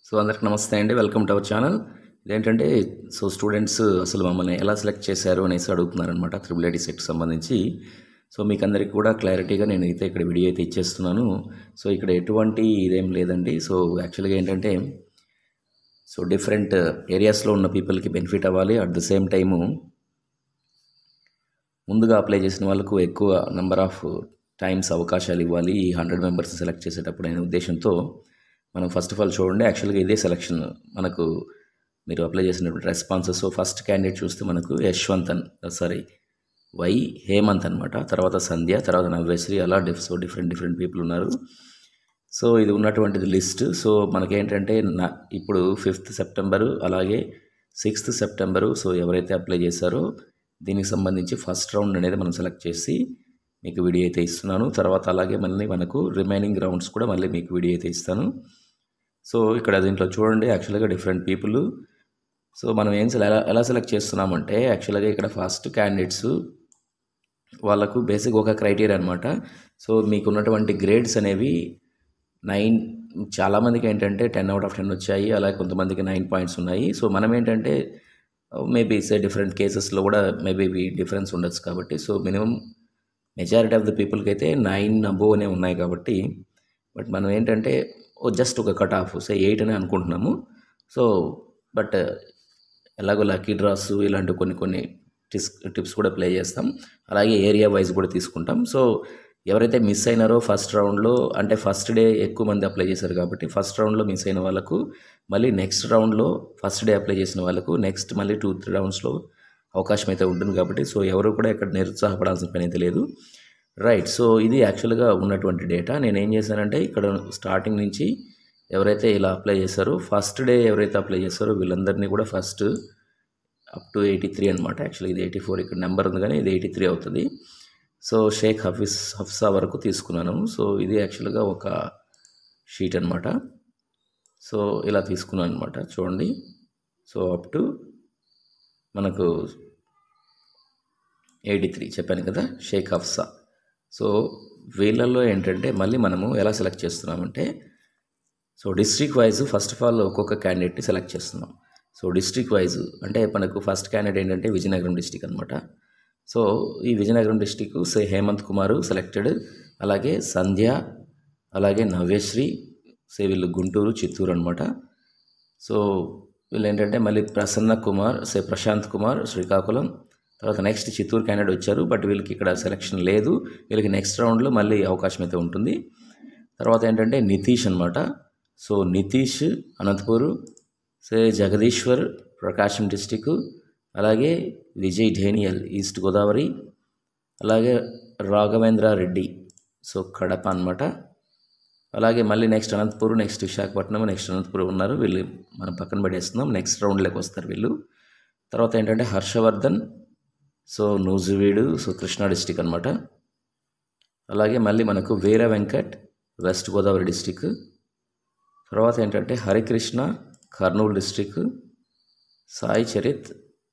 so అందరికి నమస్తే అండి వెల్కమ్ టు అవర్ ఛానల్ ఇదేంటంటే సో స్టూడెంట్స్ అసలు మమ్మల్ని ఎలా సెలెక్ట్ చేశారు అనేసి అడుగుతున్నారనమాట త్రిబుల్ ఐటీ సెట్ సంబంధించి సో మీకు అందరికీ కూడా క్లారిటీగా నేను అయితే ఇక్కడ వీడియో అయితే ఇచ్చేస్తున్నాను సో ఇక్కడ ఎటువంటి ఇదేం లేదండి సో యాక్చువల్గా ఏంటంటే సో డిఫరెంట్ ఏరియాస్లో ఉన్న పీపుల్కి బెనిఫిట్ అవ్వాలి అట్ ద సేమ్ టైము ముందుగా అప్లై చేసిన వాళ్ళకు ఎక్కువ నెంబర్ ఆఫ్ టైమ్స్ అవకాశాలు ఇవ్వాలి ఈ హండ్రెడ్ మెంబర్స్ సెలెక్ట్ చేసేటప్పుడు అనే ఉద్దేశంతో మనం ఫస్ట్ ఆఫ్ ఆల్ చూడండి యాక్చువల్గా ఇదే సెలక్షన్ మనకు మీరు అప్లై చేసినటువంటి రెస్పాన్సెస్ సో ఫస్ట్ క్యాండిడేట్ చూస్తే మనకు యశ్వంత్ అన్ సారీ వై హేమంత్ అనమాట తర్వాత సంధ్య తర్వాత నవ్యశ్రీ అలా డిఫ్ సో డిఫరెంట్ డిఫరెంట్ పీపుల్ ఉన్నారు సో ఇది ఉన్నటువంటిది లిస్ట్ సో మనకేంటంటే నా ఇప్పుడు ఫిఫ్త్ సెప్టెంబరు అలాగే సిక్స్త్ సెప్టెంబరు సో ఎవరైతే అప్లై చేశారో దీనికి సంబంధించి ఫస్ట్ రౌండ్ అనేది మనం సెలెక్ట్ చేసి మీకు వీడియో అయితే ఇస్తున్నాను తర్వాత అలాగే మళ్ళీ మనకు రిమైనింగ్ రౌండ్స్ కూడా మళ్ళీ మీకు వీడియో అయితే ఇస్తాను సో ఇక్కడ దీంట్లో చూడండి యాక్చువల్గా డిఫరెంట్ పీపుల్ సో మనం ఏం సెల- ఎలా ఎలా సెలెక్ట్ చేస్తున్నామంటే యాక్చువల్గా ఇక్కడ ఫస్ట్ క్యాండిడేట్స్ వాళ్ళకు బేసిక్ ఒక క్రైటీరియా అనమాట సో మీకు ఉన్నటువంటి గ్రేడ్స్ అనేవి నైన్ చాలామందికి ఏంటంటే టెన్ అవుట్ ఆఫ్ టెన్ వచ్చాయి అలాగే కొంతమందికి నైన్ పాయింట్స్ ఉన్నాయి సో మనం ఏంటంటే మేబీ సే డిఫరెంట్ కేసెస్లో కూడా మేబీ డిఫరెన్స్ ఉండొచ్చు కాబట్టి so minimum majority of the పీపుల్కి అయితే నైన్ అబోవ్ అనే ఉన్నాయి కాబట్టి బట్ మనం ఏంటంటే ఓ జస్ట్ ఒక కట్ ఆఫ్ సే ఎయిట్ అని అనుకుంటున్నాము సో బట్ ఎలాగో లక్కీ డ్రాస్ ఇలాంటి కొన్ని కొన్ని టిప్స్ టిప్స్ కూడా ప్లే చేస్తాం అలాగే ఏరియా వైజ్ కూడా తీసుకుంటాం సో ఎవరైతే మిస్ అయినారో ఫస్ట్ రౌండ్లో అంటే ఫస్ట్ డే ఎక్కువ మంది అప్లై చేశారు కాబట్టి ఫస్ట్ రౌండ్లో మిస్ అయిన వాళ్ళకు మళ్ళీ నెక్స్ట్ రౌండ్లో ఫస్ట్ డే అప్లై చేసిన వాళ్ళకు నెక్స్ట్ మళ్ళీ టూ త్రీ రౌండ్స్లో అవకాశం అయితే ఉంటుంది కాబట్టి సో ఎవరు కూడా ఇక్కడ నిరుత్సాహపడాల్సిన పని అయితే లేదు రైట్ సో ఇది యాక్చువల్గా ఉన్నటువంటి డేటా నేను ఏం చేశానంటే ఇక్కడ స్టార్టింగ్ నుంచి ఎవరైతే ఇలా అప్లై చేశారో ఫస్ట్ డే ఎవరైతే అప్లై చేశారో వీళ్ళందరినీ కూడా first up to eighty three అనమాట యాక్చువల్లీ ఇది ఎయిటీ ఫోర్ ఇక్కడ నెంబర్ ఉంది కానీ ఇది ఎయిటీ త్రీ అవుతుంది సో షేక్ హఫీస్ హఫ్సా వరకు తీసుకున్నాను సో ఇది యాక్చువల్గా ఒక షీట్ అనమాట సో ఇలా తీసుకున్నాను అనమాట చూడండి సో అప్ టు మనకు ఎయిటీ త్రీ చెప్పాను కదా షేక్ హఫ్సా సో వీళ్ళల్లో ఏంటంటే మళ్ళీ మనము ఎలా సెలెక్ట్ చేస్తున్నామంటే so district wise first of all ఒక్కొక్క క్యాండిడేట్ని సెలెక్ట్ చేస్తున్నాం సో డిస్ట్రిక్ట్ వైజ్ అంటే మనకు ఫస్ట్ క్యాండిడేట్ ఏంటంటే విజయనగరం డిస్టిక్ అనమాట సో ఈ Vizianagaram district say Hemanth Kumar selected అలాగే సంధ్య అలాగే నవ్యశ్రీ సే వీళ్ళు గుంటూరు చిత్తూరు అనమాట సో వీళ్ళు ఏంటంటే మళ్ళీ ప్రసన్న కుమార్ సే ప్రశాంత్ కుమార్ శ్రీకాకుళం తర్వాత నెక్స్ట్ చిత్తూరు క్యాండిడేట్ వచ్చారు బట్ వీళ్ళకి ఇక్కడ సెలక్షన్ లేదు వీళ్ళకి నెక్స్ట్ రౌండ్లో మళ్ళీ అవకాశం అయితే ఉంటుంది తర్వాత ఏంటంటే నితీష్ అనమాట so Nitish Anantapur say Jagadeeshwar Prakasam district అలాగే విజయ్ ఢేనియల్ ఈస్ట్ గోదావరి అలాగే రాఘవేంద్ర రెడ్డి సో కడప అనమాట అలాగే మళ్ళీ next Anantapur next Visakhapatnam next Anantapuram ఉన్నారు వీళ్ళు మనం పక్కన పడేస్తున్నాం నెక్స్ట్ రౌండ్లోకి వస్తారు వీళ్ళు తర్వాత ఏంటంటే Harshavardhan so Nuzvid so Krishna district అనమాట అలాగే మళ్ళీ మనకు వీర వెంకట్ వెస్ట్ గోదావరి డిస్టిక్ తర్వాత ఏంటంటే Harikrishna Kurnool district Sai Charith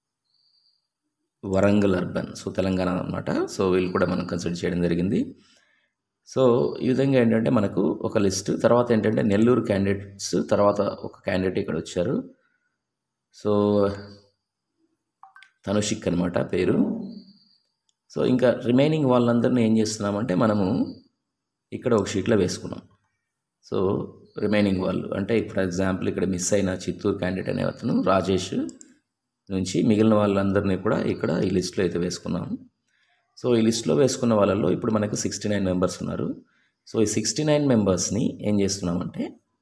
Warangal urban so Telangana అనమాట సో వీళ్ళు కూడా మనం కన్సిడర్ చేయడం జరిగింది సో ఈ విధంగా ఏంటంటే మనకు ఒక లిస్ట్ తర్వాత ఏంటంటే నెల్లూరు క్యాండిడేట్స్ తర్వాత ఒక క్యాండిడేట్ ఇక్కడ వచ్చారు సో తనుషిక్ అనమాట పేరు సో ఇంకా రిమైనింగ్ వాళ్ళందరినీ ఏం చేస్తున్నామంటే మనము ఇక్కడ ఒక షీట్లో వేసుకున్నాం సో రిమైనింగ్ వాళ్ళు అంటే ఫర్ ఎగ్జాంపుల్ ఇక్కడ మిస్ అయిన చిత్తూరు క్యాండిడేట్ అనే అతను రాజేష్ నుంచి మిగిలిన వాళ్ళందరినీ కూడా ఇక్కడ ఈ లిస్ట్లో అయితే వేసుకున్నాము సో ఈ లిస్ట్లో వేసుకున్న వాళ్ళల్లో ఇప్పుడు మనకు సిక్స్టీ నైన్ మెంబర్స్ ఉన్నారు సో ఈ సిక్స్టీ నైన్ మెంబర్స్ని ఏం చేస్తున్నామంటే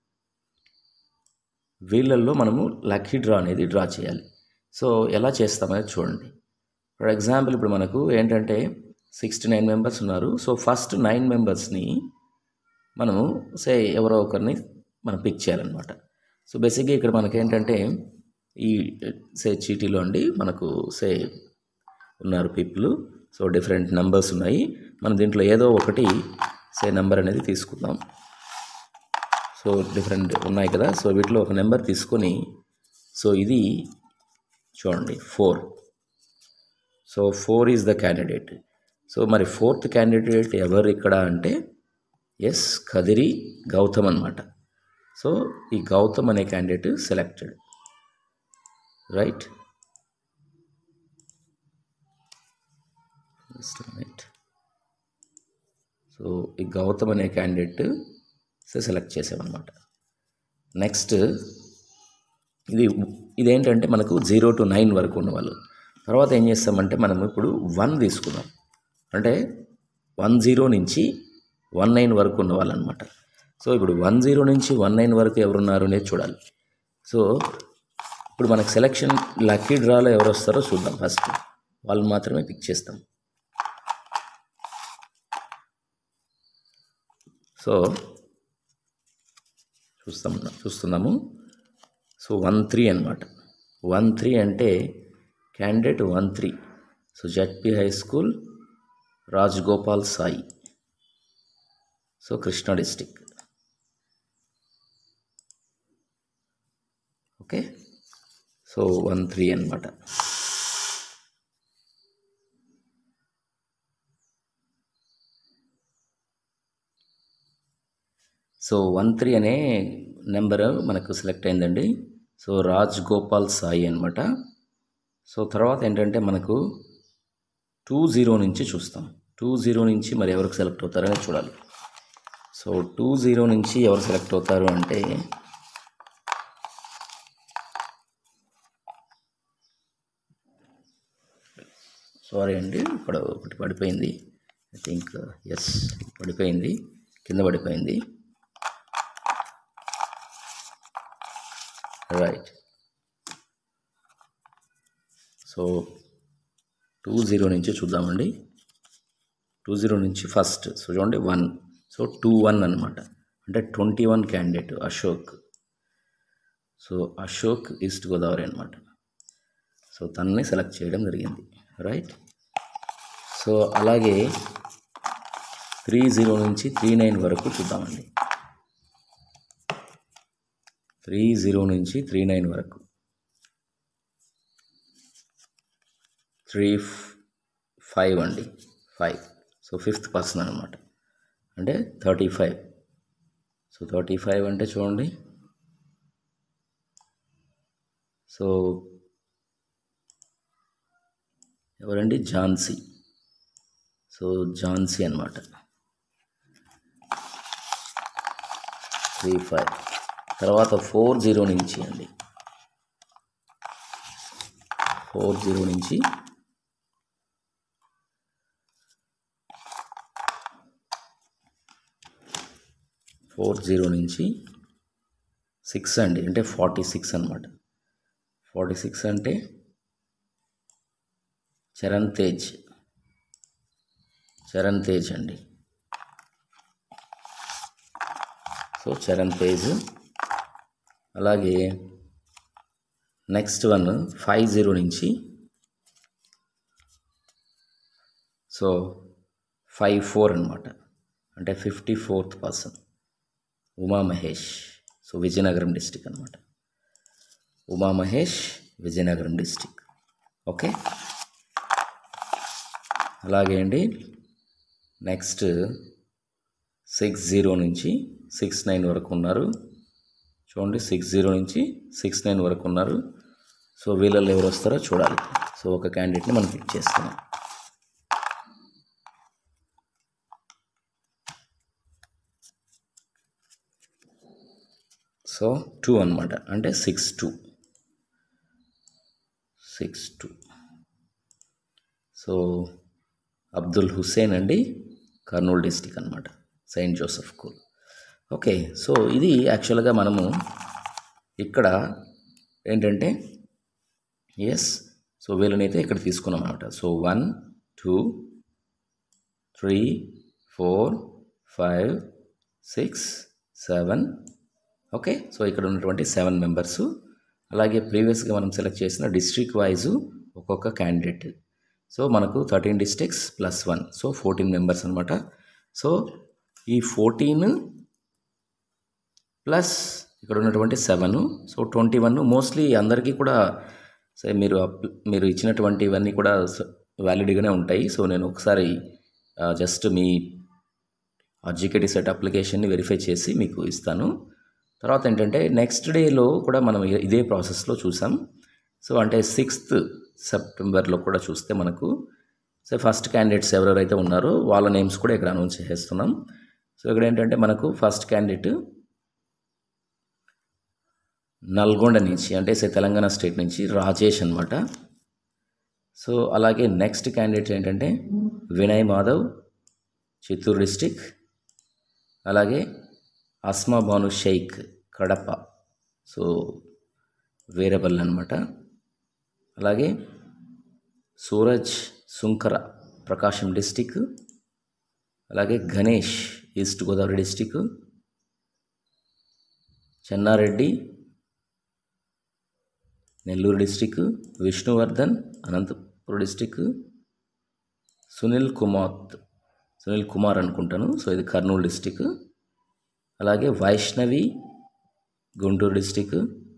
వీళ్ళల్లో మనము లక్కీ డ్రా అనేది డ్రా చేయాలి సో ఎలా చేస్తామనేది చూడండి ఫర్ ఎగ్జాంపుల్ ఇప్పుడు మనకు ఏంటంటే సిక్స్టీ నైన్ మెంబర్స్ ఉన్నారు సో ఫస్ట్ నైన్ మెంబర్స్ని మనము సే ఎవరో ఒకరిని మనం పిక్ చేయాలన్నమాట సో బేసిక్గా ఇక్కడ మనకేంటంటే ఈ సే చీటీలో అండి మనకు సే ఉన్నారు పీపుల్ సో డిఫరెంట్ నెంబర్స్ ఉన్నాయి మనం దీంట్లో ఏదో ఒకటి సే నెంబర్ అనేది తీసుకుందాం సో డిఫరెంట్ ఉన్నాయి కదా సో వీటిలో ఒక నెంబర్ తీసుకొని సో ఇది చూడండి four so four is the candidate so మరి ఫోర్త్ క్యాండిడేట్ ఎవరు ఇక్కడ అంటే ఎస్ కదిరి గౌతమ్ అనమాట సో ఈ గౌతమ్ అనే candidate selected right right so ఈ గౌతమ్ అనే క్యాండిడేట్ సెలెక్ట్ చేసామన్నమాట నెక్స్ట్ ఇది ఇదేంటంటే మనకు జీరో టు నైన్ వరకు ఉన్న వాళ్ళు తర్వాత ఏం చేస్తామంటే మనం ఇప్పుడు వన్ తీసుకుందాం అంటే వన్ జీరో నుంచి వన్ నైన్ వరకు ఉన్న వాళ్ళు అనమాట సో ఇప్పుడు వన్ జీరో నుంచి వన్ నైన్ వరకు ఎవరున్నారు అనేది చూడాలి సో ఇప్పుడు మనకు సెలెక్షన్ లక్కీ డ్రాలో ఎవరు వస్తారో చూద్దాం ఫస్ట్ వాళ్ళు మాత్రమే పిక్ చేస్తాం సో చూస్తాం చూస్తున్నాము సో వన్ త్రీ అనమాట వన్ త్రీ అంటే candidate one three so ZP high school Rajgopal Sai so Krishna district okay so one three అనమాట సో వన్ త్రీ అనే నెంబర్ మనకు సెలెక్ట్ అయిందండి సో రాజ్ గోపాల్ సాయి అనమాట సో తర్వాత ఏంటంటే మనకు టూ జీరో నుంచి చూస్తాం టూ జీరో నుంచి మరి ఎవరికి సెలెక్ట్ అవుతారని చూడాలి సో టూ జీరో నుంచి ఎవరు సెలెక్ట్ అవుతారు అంటే సారీ అండి ఇక్కడ ఒకటి పడిపోయింది ఐ థింక్ ఎస్ పడిపోయింది కింద పడిపోయింది రైట్ సో టూ జీరో నుంచి చూద్దామండి టూ జీరో నుంచి ఫస్ట్ సో చూడండి వన్ సో టూ వన్ అనమాట అంటే twenty one candidate Ashok so Ashok east Godavari అనమాట సో తనని సెలెక్ట్ చేయడం జరిగింది రైట్ సో అలాగే త్రీ జీరో నుంచి త్రీ నైన్ వరకు చూద్దామండి త్రీ జీరో నుంచి త్రీ నైన్ వరకు త్రీ ఫైవ్ అండి ఫైవ్ సో ఫిఫ్త్ పర్సన్ అనమాట అంటే thirty five so thirty five అంటే చూడండి సో ఎవరండి ఝాన్సీ సో ఝాన్సీ అనమాట త్రీ ఫైవ్ తర్వాత ఫోర్ జీరో నుంచి అండి ఫోర్ జీరో నుంచి ఫోర్ జీరో నుంచి సిక్స్ అండి అంటే ఫార్టీ సిక్స్ అనమాట ఫార్టీ సిక్స్ అంటే చరణ్ తేజ్ చరణ్ తేజ్ అండి సో చరణ్ తేజ్ అలాగే నెక్స్ట్ వన్ ఫైవ్ జీరో నుంచి సో ఫైవ్ ఫోర్ అనమాట అంటే fifty fourth person Uma Mahesh so Vizianagaram district అనమాట ఉమా మహేష్ విజయనగరం డిస్టిక్ ఓకే అలాగే అండి నెక్స్ట్ సిక్స్ జీరో నుంచి సిక్స్ నైన్ వరకు ఉన్నారు చూడండి సిక్స్ జీరో నుంచి సిక్స్ నైన్ వరకు ఉన్నారు సో వీళ్ళల్లో ఎవరు వస్తారో చూడాలి సో ఒక క్యాండిడేట్ని మనం పిక్ చేస్తున్నాం సో టూ అనమాట అంటే six two six two so Abdul Hussain అండి కర్నూలు డిస్టిక్ అనమాట saint Joseph school okay so ఇది యాక్చువల్గా మనము ఇక్కడ ఏంటంటే ఎస్ సో వీళ్ళనైతే ఇక్కడ తీసుకున్నాం అనమాట so one two three four five six seven okay so ఇక్కడ ఉన్నటువంటి సెవెన్ మెంబర్స్ అలాగే ప్రీవియస్గా మనం సెలెక్ట్ చేసిన డిస్ట్రిక్ట్ వైజు ఒక్కొక్క క్యాండిడేట్ సో మనకు thirteen districts plus one so fourteen members అనమాట సో ఈ ఫోర్టీన్ ప్లస్ ఇక్కడ ఉన్నటువంటి seven so twenty one mostly అందరికీ కూడా సరే మీరు అప్ మీరు ఇచ్చినటువంటి ఇవన్నీ కూడా వ్యాలిడ్గానే ఉంటాయి సో నేను ఒకసారి జస్ట్ మీ జీకేటీ సెట్ అప్లికేషన్ని వెరిఫై చేసి మీకు ఇస్తాను తర్వాత ఏంటంటే నెక్స్ట్ డేలో కూడా మనం ఇ- ఇదే ప్రాసెస్లో చూసాం సో అంటే సిక్స్త్ సెప్టెంబర్లో కూడా చూస్తే మనకు సో ఫస్ట్ క్యాండిడేట్స్ ఎవరెవరైతే ఉన్నారో వాళ్ళ నేమ్స్ కూడా ఇక్కడ అనౌన్స్ చేసేస్తున్నాం సో ఇక్కడ ఏంటంటే మనకు ఫస్ట్ క్యాండిడేట్ నల్గొండ నుంచి అంటే సే తెలంగాణ స్టేట్ నుంచి రాజేష్ అనమాట సో అలాగే నెక్స్ట్ క్యాండిడేట్ ఏంటంటే వినయ్ మాధవ్ చిత్తూరు డిస్టిక్ అలాగే అస్మా బాను షేక్ కడప సో వేరేబల్ అనమాట అలాగే సూరజ్ సుంకర ప్రకాశం డిస్టిక్ అలాగే Ganesh east Godavari district Chennareddy Nellore district Vishnuvardhan Anantapuram district Sunil Kumar Sunil Kumar అనుకుంటాను సో ఇది కర్నూలు డిస్టిక్ అలాగే Vaishnavi Guntur district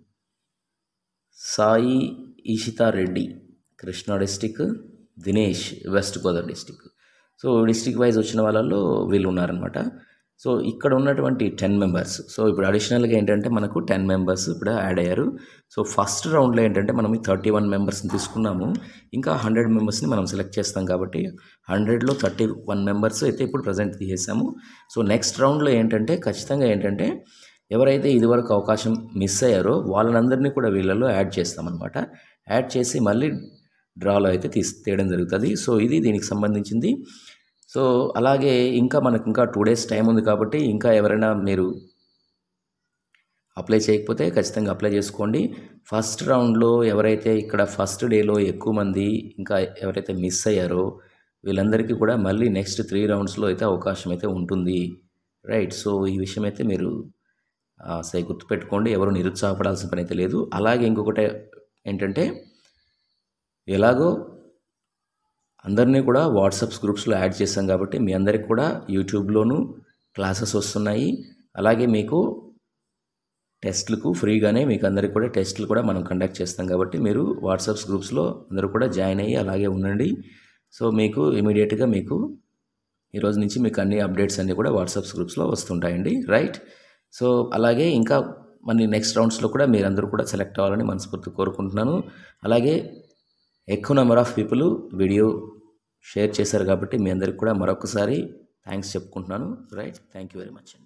Sai Eshithareddy Krishna district Dinesh west Godavari district so district wise వచ్చిన వాళ్ళల్లో వీళ్ళు ఉన్నారనమాట సో ఇక్కడ ఉన్నటువంటి టెన్ మెంబర్స్ సో ఇప్పుడు అడిషనల్గా ఏంటంటే మనకు టెన్ మెంబర్స్ ఇప్పుడు యాడ్ అయ్యారు సో ఫస్ట్ రౌండ్లో ఏంటంటే మనం థర్టీ వన్ మెంబర్స్ని తీసుకున్నాము ఇంకా హండ్రెడ్ మెంబర్స్ని మనం సెలెక్ట్ చేస్తాం కాబట్టి హండ్రెడ్లో థర్టీ వన్ మెంబర్స్ అయితే ఇప్పుడు ప్రజెంట్ తీసేసాము సో నెక్స్ట్ రౌండ్లో ఏంటంటే ఖచ్చితంగా ఏంటంటే ఎవరైతే ఇదివరకు అవకాశం మిస్ అయ్యారో వాళ్ళందరినీ కూడా వీళ్ళలో యాడ్ చేస్తామన్నమాట యాడ్ చేసి మళ్ళీ డ్రాలో అయితే తీసి తీయడం జరుగుతుంది సో ఇది దీనికి సంబంధించింది సో అలాగే ఇంకా మనకు ఇంకా టూ డేస్ టైం ఉంది కాబట్టి ఇంకా ఎవరైనా మీరు అప్లై చేయకపోతే ఖచ్చితంగా అప్లై చేసుకోండి ఫస్ట్ రౌండ్లో ఎవరైతే ఇక్కడ ఫస్ట్ డేలో ఎక్కువ మంది ఇంకా ఎవరైతే మిస్ అయ్యారో వీళ్ళందరికీ కూడా మళ్ళీ నెక్స్ట్ త్రీ రౌండ్స్లో అయితే అవకాశం అయితే ఉంటుంది రైట్ సో ఈ విషయం అయితే మీరు ఆ, సై గుర్తుపెట్టుకోండి ఎవరు నిరుత్సాహపడాల్సిన పని అయితే లేదు అలాగే ఇంకొకటి ఏంటంటే ఎలాగో అందరినీ కూడా వాట్సాప్ గ్రూప్స్లో యాడ్ చేశాం కాబట్టి మీ అందరికి కూడా యూట్యూబ్లోనూ క్లాసెస్ వస్తున్నాయి అలాగే మీకు టెస్ట్లకు ఫ్రీగానే మీకు అందరికి కూడా టెస్ట్లు కూడా మనం కండక్ట్ చేస్తాం కాబట్టి మీరు వాట్సాప్ గ్రూప్స్లో అందరూ కూడా జాయిన్ అయ్యి అలాగే ఉండండి సో మీకు ఇమీడియట్గా మీకు ఈ రోజు నుంచి మీకు అన్ని అప్డేట్స్ అన్నీ కూడా వాట్సాప్ గ్రూప్స్లో వస్తుంటాయండి రైట్ సో అలాగే ఇంకా మన నెక్స్ట్ రౌండ్స్లో కూడా మీరందరూ కూడా సెలెక్ట్ అవ్వాలని మనస్ఫూర్తి కోరుకుంటున్నాను అలాగే ఎక్కువ number of people video share చేశారు కాబట్టి మీ అందరికి కూడా మరొకసారి థ్యాంక్స్ చెప్పుకుంటున్నాను right thank you very much అండి